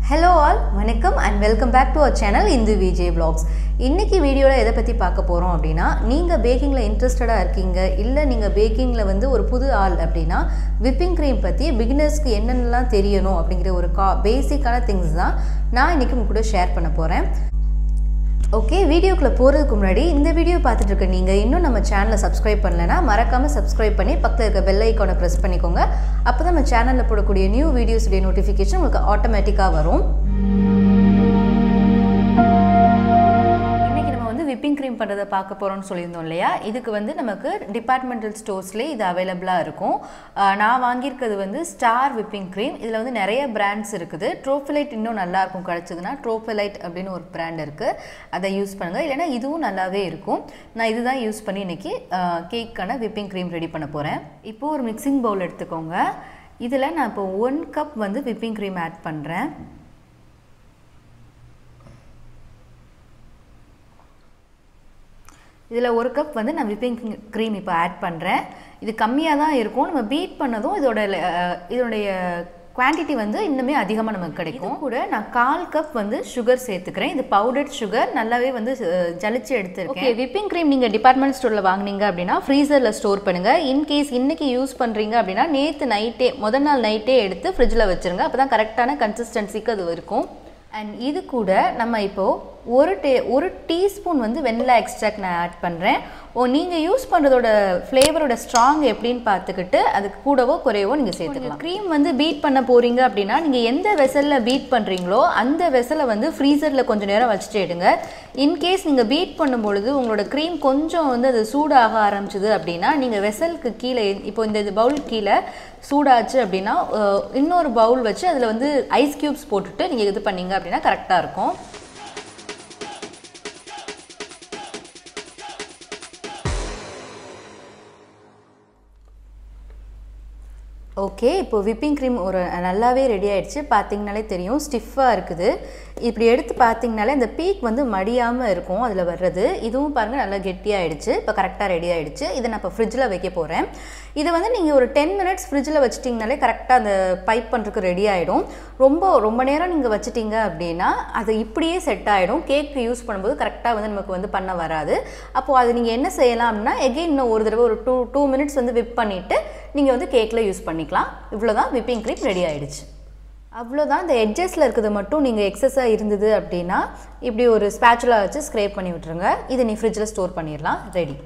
hello all வணக்கம் and welcome back to our channel Indhu VJ vlogs இன்னைக்கு வீடியோவில் எதை பற்றி பார்க்க போகிறோம் அப்படின்னா நீங்கள் பேக்கிங்கில் இன்ட்ரெஸ்டடாக இருக்கீங்க இல்லை நீங்கள் பேக்கிங்கில் வந்து ஒரு புது ஆள் அப்படின்னா விப்பிங் க்ரீம் பற்றி பிகினர்ஸ்க்கு என்னென்னலாம் தெரியணும் அப்படிங்கிற ஒரு கா பேசிக்கான திங்ஸ் தான் நான் இன்றைக்கி உங்க கூட ஷேர் பண்ண போகிறேன் ஓகே வீடியோக்குள்ளே போகிறதுக்கு முன்னாடி இந்த வீடியோ பார்த்துட்டு இருக்க நீங்கள் இன்னும் நம்ம சேனலை சப்ஸ்கிரைப் பண்ணலைன்னா மறக்காமல் சப்ஸ்கிரைப் பண்ணி பக்கத்தில் இருக்க பெல் ஐக்கானை ப்ரெஸ் பண்ணிக்கோங்க அப்போ தான் நம்ம சேனலில் போடக்கூடிய நியூ வீடியோஸுடைய நோட்டிஃபிகேஷன் உங்களுக்கு ஆட்டோமேட்டிக்காக வரும் இன்றைக்கி நம்ம வந்து விப்பிங் க்ரீம் பண்ணுறதை பார்க்க போகிறோம்னு சொல்லியிருந்தோம் இல்லையா இதுக்கு வந்து நமக்கு டிபார்ட்மெண்டல் ஸ்டோர்ஸ்லேயே இது அவைலபிளாக இருக்கும் ஆஹ் நான் வாங்கியிருக்கிறது வந்து ஸ்டார் விப்பிங் க்ரீம் இதில் வந்து நிறைய பிராண்ட்ஸ் இருக்குது ட்ரோஃபிலைட் இன்னும் நல்லா இருக்கும் கிடச்சதுன்னா ட்ரோஃபிலைட் அப்படின்னு ஒரு பிராண்ட் இருக்குது அதை யூஸ் பண்ணுங்கள் இல்லைன்னா இதுவும் நல்லாவே இருக்கும் நான் இதுதான் யூஸ் பண்ணி இன்றைக்கி கேக்கான விப்பிங் க்ரீம் ரெடி பண்ண போகிறேன் இப்போது ஒரு மிக்சிங் பவுல் எடுத்துக்கோங்க இதில் நான் இப்போ ஒன் கப் வந்து விப்பிங் க்ரீம் ஆட் பண்ணுறேன் இதில் ஒரு கப் வந்து நான் விப்பிங் க்ரீம் இப்போ ஆட் பண்ணுறேன் இது கம்மியாக தான் இருக்கும் நம்ம பீட் பண்ணதும் இதோட அஹ், இதோடைய குவான்டிட்டி வந்து இன்னுமே அதிகமாக நமக்கு கிடைக்கும் கூட நான் கால் கப் வந்து சுகர் சேர்த்துக்கிறேன் இது பவுடர்ட் சுகர் நல்லாவே வந்து அஹ், ஜலிச்சு எடுத்துருக்கேன் ஓகே விப்பிங் க்ரீம் நீங்கள் டிபார்ட்மெண்ட் ஸ்டோரில் வாங்குனீங்க அப்படின்னா ஃப்ரீசரில் ஸ்டோர் பண்ணுங்கள் இன்கேஸ் இன்னைக்கு யூஸ் பண்ணுறீங்க அப்படின்னா நேற்று நைட்டே முதல் நாள் நைட்டே எடுத்து ஃப்ரிட்ஜில் வச்சுருங்க அப்போ தான் கரெக்டான கன்சிஸ்டன்சிக்கு அது இருக்கும் அண்ட் இது கூட நம்ம இப்போது ஒரு டே ஒரு டீஸ்பூன் வந்து வெண்ணிலா எக்ஸ்ட்ராக்ட் நான் ஆட் பண்ணுறேன் ஓ நீங்கள் யூஸ் பண்ணுறதோட ஃப்ளேவரோட ஸ்ட்ராங் எப்படின்னு பார்த்துக்கிட்டு அதுக்கு கூடவோ குறையவோ நீங்கள் சேர்த்துக்கலாம் க்ரீம் வந்து பீட் பண்ண போகிறீங்க அப்படின்னா நீங்கள் எந்த வெசலில் பீட் பண்ணுறீங்களோ அந்த வெசலை வந்து ஃப்ரீசரில் கொஞ்சம் நேரம் வச்சுட்டு எடுங்க இன்கேஸ் நீங்கள் பீட் பண்ணும்பொழுது உங்களோட க்ரீம் கொஞ்சம் வந்து அது சூடாக ஆரம்பிச்சுது அப்படின்னா நீங்கள் வெசலுக்கு கீழே இப்போ இந்த பவுல் கீழே சூடாச்சு அப்படின்னா அஹ், இன்னொரு பவுல் வச்சு அதில் வந்து ஐஸ் க்யூப்ஸ் போட்டுட்டு நீங்கள் இது பண்ணீங்க அப்படின்னா கரெக்டாக இருக்கும் ஓகே இப்போ விப்பிங் க்ரீம் ஒரு நல்லாவே ரெடி ஆயிடுச்சு பார்த்தீங்கனாலே தெரியும் ஸ்டிஃபாக இருக்குது இப்படி எடுத்து பார்த்தீங்கனாலே இந்த பீக் வந்து மடியாமல் இருக்கும் அதில் வர்றது இதுவும் பாருங்கள் நல்லா கெட்டியாயிடுச்சு இப்போ கரெக்டாக ரெடி ஆயிடுச்சு இதை நான் இப்போ ஃப்ரிட்ஜில் வைக்க போகிறேன் இதை வந்து நீங்கள் ஒரு டென் மினிட்ஸ் ஃப்ரிட்ஜில் வச்சிட்டிங்கனாலே கரெக்டாக அந்த பைப் பண்ணுறதுக்கு ரெடி ஆகிடும் ரொம்ப ரொம்ப நேரம் நீங்கள் வச்சிட்டீங்க அப்படின்னா அது இப்படியே செட் ஆகிடும் கேக் யூஸ் பண்ணும்போது கரெக்டாக வந்து நமக்கு வந்து பண்ண வராது அப்போது அது நீங்கள் என்ன செய்யலாம் அப்படின்னா எகெயின் இன்னும் ஒரு தடவை ஒரு டூ டூ மினிட்ஸ் வந்து விப் பண்ணிவிட்டு நீங்கள் வந்து கேக்கில் யூஸ் பண்ணிக்கலாம் இவ்வளோதான் விப்பிங் க்ரீம் ரெடி ஆயிடுச்சு அவ்வளோதான் இந்த எட்ஜஸில் இருக்கிறது மட்டும் நீங்கள் எக்ஸஸாக இருந்தது அப்படின்னா இப்படி ஒரு ஸ்பேச்சுலா வச்சு ஸ்க்ரேப் பண்ணி விட்டுருங்க இதை நீ ஃப்ரிட்ஜில் ஸ்டோர் பண்ணிடலாம் ரெடி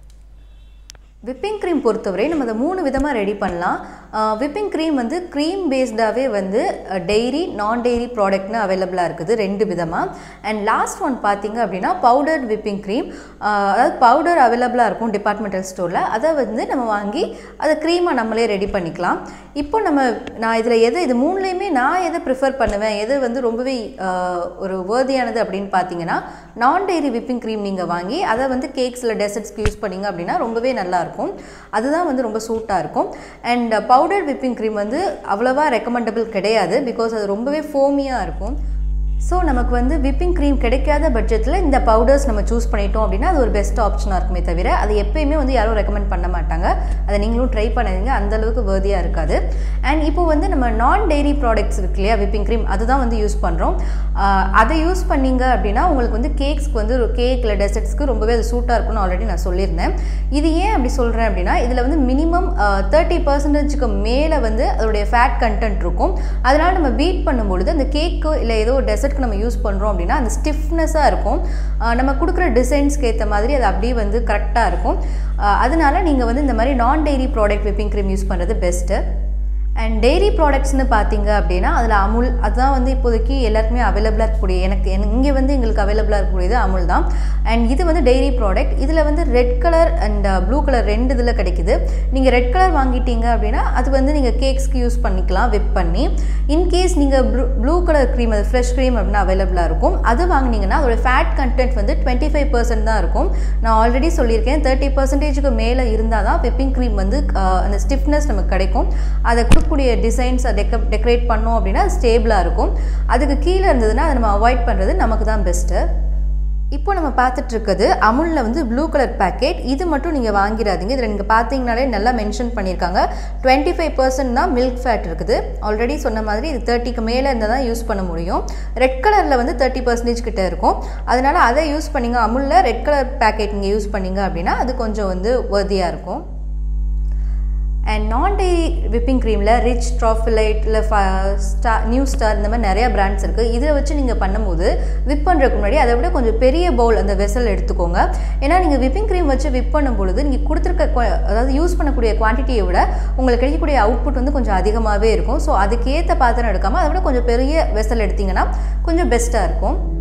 விப்பிங் க்ரீம் பொறுத்தவரை நம்ம அதை மூணு விதமாக ரெடி பண்ணலாம் விப்பிங் க்ரீம் வந்து க்ரீம் பேஸ்டாகவே வந்து டெய்ரி நான் டெய்ரி ப்ராடக்ட்னு அவைலபிளாக இருக்குது ரெண்டு விதமாக அண்ட் லாஸ்ட் ஒன் பார்த்தீங்க அப்படின்னா பவுடர்ட் விப்பிங் க்ரீம் அதாவது பவுடர் அவைலபிளாக இருக்கும் டிபார்ட்மெண்டல் ஸ்டோரில் அதை வந்து நம்ம வாங்கி அதை க்ரீமாக நம்மளே ரெடி பண்ணிக்கலாம் இப்போ நம்ம நான் இதில் எது இது மூணுலேயுமே நான் எதை ப்ரிஃபர் பண்ணுவேன் எது வந்து ரொம்பவே ஆஹ், ஒரு வேர்தியானது அப்படின்னு பார்த்தீங்கன்னா நான் டெய்ரி விப்பிங் க்ரீம் நீங்கள் வாங்கி அதை வந்து கேக்ஸில் டெசர்ட்ஸ்க்கு யூஸ் பண்ணீங்க அப்படின்னா ரொம்பவே நல்லாயிருக்கும் அதுதான் வந்து ரொம்ப சூட்டாக இருக்கும் அண்ட் பவுடர் விப்பிங் க்ரீம் வந்து அவ்வளோவா ரெக்கமெண்டபிள் கிடையாது பிகாஸ் அது ரொம்பவே ஃபோமியாக இருக்கும் ஸோ நமக்கு வந்து விப்பிங் க்ரீம் கிடைக்காத பட்ஜெட்டில் இந்த பவுடர்ஸ் நம்ம சூஸ் பண்ணிட்டோம் அப்படின்னா அது ஒரு பெஸ்ட் ஆப்ஷனாக இருக்குமே தவிர அது எப்பயுமே வந்து யாரும் ரெக்கமெண்ட் பண்ண மாட்டாங்க அதை நீங்களும் ட்ரை பண்ணாதீங்க அந்த அளவுக்கு வேர்தியாக இருக்காது அண்ட் இப்போ வந்து நம்ம நான் டெய்ரி ப்ராடக்ட்ஸ் இருக்கு இல்லையா விப்பிங் க்ரீம் அதுதான் வந்து யூஸ் பண்ணுறோம் அதை யூஸ் பண்ணீங்க அப்படின்னா உங்களுக்கு வந்து கேக்ஸ்க்கு வந்து கேக்கில் டெசர்ட்ஸ்க்கு ரொம்பவே அது சூட்டாக இருக்கும்னு ஆல்ரெடி நான் சொல்லியிருந்தேன் இது ஏன் அப்படி சொல்கிறேன் அப்படின்னா இதில் வந்து மினிமம் தேர்ட்டி பர்சன்டேஜுக்கு மேலே வந்து அதோடைய ஃபேட் கண்டென்ட் இருக்கும் அதனால் நம்ம பீட் பண்ணும்பொழுது அந்த கேக்கு இல்லை ஏதோ ஒரு டெசர்ட்க்கு நம்ம யூஸ் பண்ணுறோம் அப்படின்னா அந்த ஸ்டிஃப்னஸாக இருக்கும் ஆஹ் நம்ம கொடுக்குற டிசைன்ஸ்க்கு ஏற்ற மாதிரி அது அப்படியே வந்து கரெக்டாக இருக்கும் ஆஹ் அதனால நீங்கள் வந்து இந்த மாதிரி நான் dairy product whipping cream use பண்ணுறது பெஸ்ட்டு அண்ட் டெய்ரி ப்ராடக்ட்ஸ்னு பார்த்தீங்க அப்படின்னா அதில் அமுல் அதுதான் வந்து இப்போதைக்கு எல்லாருக்குமே அவைலபிளாக இருக்கக்கூடிய எனக்கு இங்கே வந்து எங்களுக்கு அவைலபிளாக இருக்கக்கூடியது அமுல் தான் அண்ட் இது வந்து டெய்ரி ப்ராடக்ட் இதில் வந்து red colour and blue colour ரெண்டு இதில் கிடைக்குது நீங்கள் ரெட் கலர் வாங்கிட்டீங்க அப்படின்னா அது வந்து நீங்கள் கேக்ஸ்க்கு யூஸ் பண்ணிக்கலாம் விப் பண்ணி இன்கேஸ் நீங்கள் ப்ளூ ப்ளூ கலர் க்ரீம் அது ஃப்ரெஷ் க்ரீம் அப்படின்னா அவைலபிளாக இருக்கும் அது வாங்கினீங்கன்னா அதோட ஃபேட் கண்டென்ட் வந்து டுவெண்ட்டி ஃபைவ் பர்சன்ட் தான் இருக்கும் நான் ஆல்ரெடி சொல்லியிருக்கேன் தேர்ட்டி பர்சன்டேஜுக்கு மேலே இருந்தால் தான் விப்பிங் க்ரீம் வந்து ஆஹ், அந்த ஸ்டிஃப்னஸ் நமக்கு கிடைக்கும் அதை கொடுக்கக்கூடிய டிசைன்ஸை டெக்க டெக்கரேட் பண்ணோம் அப்படின்னா ஸ்டேபிளாக இருக்கும் அதுக்கு கீழே இருந்ததுன்னா அதை நம்ம அவாய்ட் பண்ணுறது நமக்கு தான் பெஸ்ட்டு இப்போ நம்ம பார்த்துட்டு இருக்கிறது அமுலில் வந்து ப்ளூ கலர் பேக்கெட் இது மட்டும் நீங்கள் வாங்கிடாதீங்க இதில் நீங்கள் பார்த்தீங்கனாலே நல்லா மென்ஷன் பண்ணியிருக்காங்க டுவெண்ட்டி ஃபைவ் பர்சன்ட் தான் மில்க் ஃபேட் இருக்குது ஆல்ரெடி சொன்ன மாதிரி இது தேர்ட்டிக்கு மேலே இருந்தால் தான் யூஸ் பண்ண முடியும் ரெட் கலரில் வந்து தேர்ட்டி பர்சன்டேஜ் கிட்ட இருக்கும் அதனால் அதை யூஸ் பண்ணிங்க அமுலில் ரெட் கலர் பேக்கெட் நீங்கள் யூஸ் பண்ணீங்க அப்படின்னா அது கொஞ்சம் வந்து வர்தியாக இருக்கும் அண்ட் நான் டே விப்பிங் க்ரீமில் ரிச் ட்ராஃபிலைட் இல்லை ஸ்டார் நியூ ஸ்டார் இந்த மாதிரி நிறையா பிராண்ட்ஸ் இருக்குது இதை வச்சு நீங்கள் பண்ணும்போது விப் பண்ணுறதுக்கு முன்னாடி அதை விட கொஞ்சம் பெரிய பவுல் அந்த வெசல் எடுத்துக்கோங்க ஏன்னா நீங்கள் விப்பிங் க்ரீம் வச்சு விப் பண்ணும்பொழுது நீங்கள் கொடுத்துருக்க அதாவது யூஸ் பண்ணக்கூடிய குவான்டிட்டியை விட உங்களுக்கு கிடைக்கக்கூடிய அவுட்புட் வந்து கொஞ்சம் அதிகமாகவே இருக்கும் ஸோ அதுக்கேற்ற பாத்திரம் எடுக்காமல் அதை விட கொஞ்சம் பெரிய வெசல் எடுத்திங்கன்னா கொஞ்சம் பெஸ்ட்டாக இருக்கும்